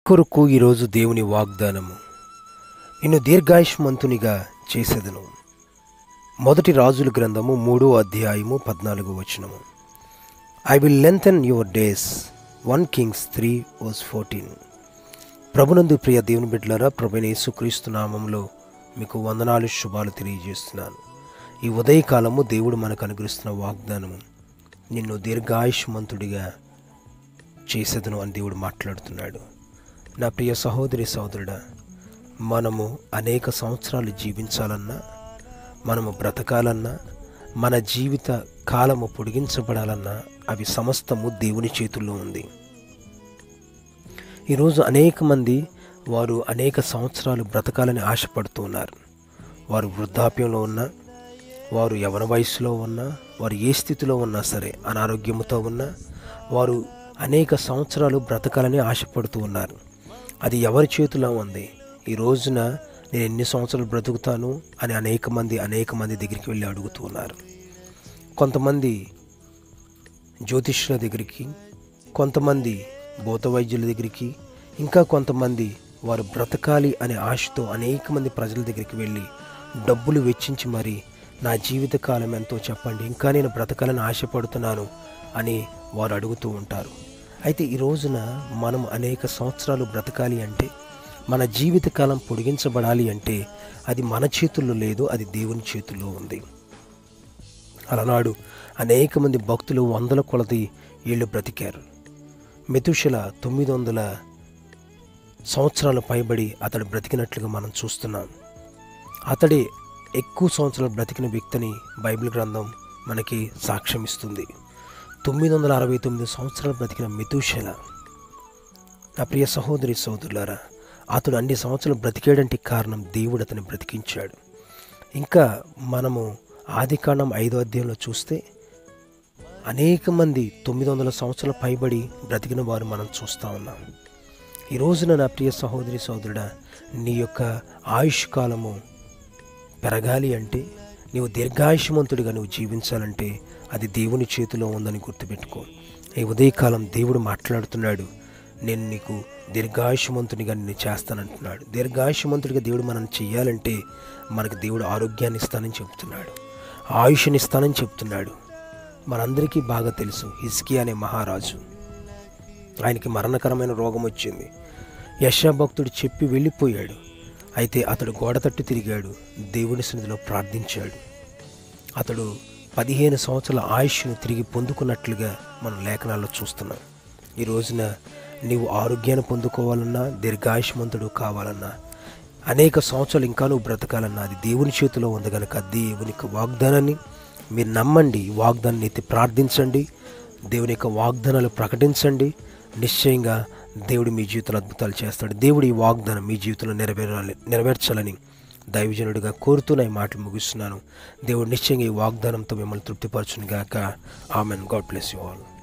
కొరకు ఈరోజు దేవుని వాగ్దానము నిన్ను దీర్ఘాయుష్మంతునిగా చేసేదను మొదటి రాజుల గ్రంథము మూడో అధ్యాయము పద్నాలుగు వచనము I will lengthen your days one kings three verse fourteen ప్రభునందు ప్రియ దేవుని బిడ్డలారా ప్రభుని యేసుక్రీస్తు నామంలో మీకు వందనాలు శుభాలు తెలియజేస్తున్నాను ఈ ఉదయకాలము దేవుడు మనకు అనుగ్రహిస్తున్న వాగ్దానము నిన్ను దీర్ఘాయుష్మంతుడిగా చేసేదను అని దేవుడు మాట్లాడుతున్నాడు నా ప్రియ సహోదరి సహోదరుడా మనము అనేక సంవత్సరాలు జీవించాలన్నా మనము బ్రతకాలన్నా మన జీవిత కాలము పొడిగించబడాలన్నా అవి సమస్తము దేవుని చేతుల్లో ఉంది ఈరోజు అనేక మంది వారు అనేక సంవత్సరాలు బ్రతకాలని ఆశపడుతూ ఉన్నారు వారు వృద్ధాప్యంలో ఉన్నా వారు యవన వయసులో ఉన్నా వారు ఏ స్థితిలో ఉన్నా సరే అనారోగ్యంతో ఉన్నా వారు అనేక సంవత్సరాలు బ్రతకాలని ఆశపడుతూ ఉన్నారు అది ఎవరి చేతిలో ఉంది ఈ రోజున నేను ఎన్ని సంవత్సరాలు బ్రతుకుతాను అని అనేక మంది అనేక మంది దగ్గరికి వెళ్ళి అడుగుతూ ఉన్నారు కొంతమంది జ్యోతిష్యుల దగ్గరికి కొంతమంది భూత వైద్యుల దగ్గరికి ఇంకా కొంతమంది వారు బ్రతకాలి అనే ఆశతో అనేక మంది ప్రజల దగ్గరికి వెళ్ళి డబ్బులు వెచ్చించి మరి నా జీవిత కాలం ఎంతో చెప్పండి ఇంకా నేను బ్రతకాలని ఆశపడుతున్నాను అని వారు అడుగుతూ ఉంటారు అయితే ఈ రోజున మనం అనేక సంవత్సరాలు బ్రతకాలి అంటే మన జీవితకాలం పొడిగించబడాలి అంటే అది మన చేతుల్లో లేదు అది దేవుని చేతుల్లో ఉంది అలనాడు అనేక మంది భక్తులు వందల కొలది ఏళ్ళు బ్రతికారు మెతుషల తొమ్మిది వందల సంవత్సరాలు పైబడి అతడు బ్రతికినట్లుగా మనం చూస్తున్నాం అతడే ఎక్కువ సంవత్సరాలు బ్రతికిన వ్యక్తిని బైబిల్ గ్రంథం మనకి సాక్ష్యం ఇస్తుంది తొమ్మిది వందల అరవై తొమ్మిది సంవత్సరాలు బ్రతికిన మెతుషల నా ప్రియ సహోదరి సహోదరులారా అతడు అన్ని సంవత్సరాలు బ్రతికాడంటే కారణం దేవుడు అతన్ని బ్రతికించాడు ఇంకా మనము ఆదికాండం ఐదో అధ్యాయంలో చూస్తే అనేక మంది తొమ్మిది వందల సంవత్సరాల పైబడి బ్రతికిన వారు మనం చూస్తూ ఉన్నాం ఈ రోజున నా ప్రియ సహోదరి సహోదరుడా నీ యొక్క ఆయుష్ కాలము పెరగాలి అంటే నీవు దీర్ఘాయుష్మంతుడిగా నువ్వు జీవించాలంటే అది దేవుని చేతిలో ఉందని గుర్తుపెట్టుకో ఈ ఉదయకాలం దేవుడు మాట్లాడుతున్నాడు నేను నీకు దీర్ఘాయుష్మంతునిగా నిన్ను చేస్తానంటున్నాడు దీర్ఘాయుష్మంతుడిగా దేవుడు మనం చెయ్యాలంటే మనకు దేవుడు ఆరోగ్యాన్ని ఇస్తానని చెప్తున్నాడు ఆయుష్ని ఇస్తానని చెప్తున్నాడు మనందరికీ బాగా తెలుసు హిస్కి అనే మహారాజు ఆయనకి మరణకరమైన రోగం వచ్చింది యశాభక్తుడు చెప్పి వెళ్ళిపోయాడు అయితే అతడు గోడ తట్టు తిరిగాడు దేవుని సన్నిధిలో ప్రార్థించాడు అతడు పదిహేను సంవత్సరాల ఆయుష్ను తిరిగి పొందుకున్నట్లుగా మనం లేఖనాల్లో చూస్తున్నాం ఈ రోజున నీవు ఆరోగ్యాన్ని పొందుకోవాలన్నా దీర్ఘాయుష్మంతుడు కావాలన్నా అనేక సంవత్సరాలు ఇంకా నువ్వు బ్రతకాలన్నా అది దేవుని చేతిలో ఉంది కనుక దేవుని యొక్క వాగ్దానాన్ని మీరు నమ్మండి వాగ్దానాన్ని ఎత్తి ప్రార్థించండి దేవుని యొక్క వాగ్దానాలు ప్రకటించండి నిశ్చయంగా దేవుడు మీ జీవితంలో అద్భుతాలు చేస్తాడు దేవుడు ఈ వాగ్దానం మీ జీవితంలో నెరవేరాలి నెరవేర్చాలని దైవజనుడిగా కోరుతూ నా ఈ మాటలు ముగిస్తున్నాను దేవుడు నిశ్చయంగా ఈ వాగ్దానంతో మిమ్మల్ని తృప్తిపరచును గాక amen God bless you all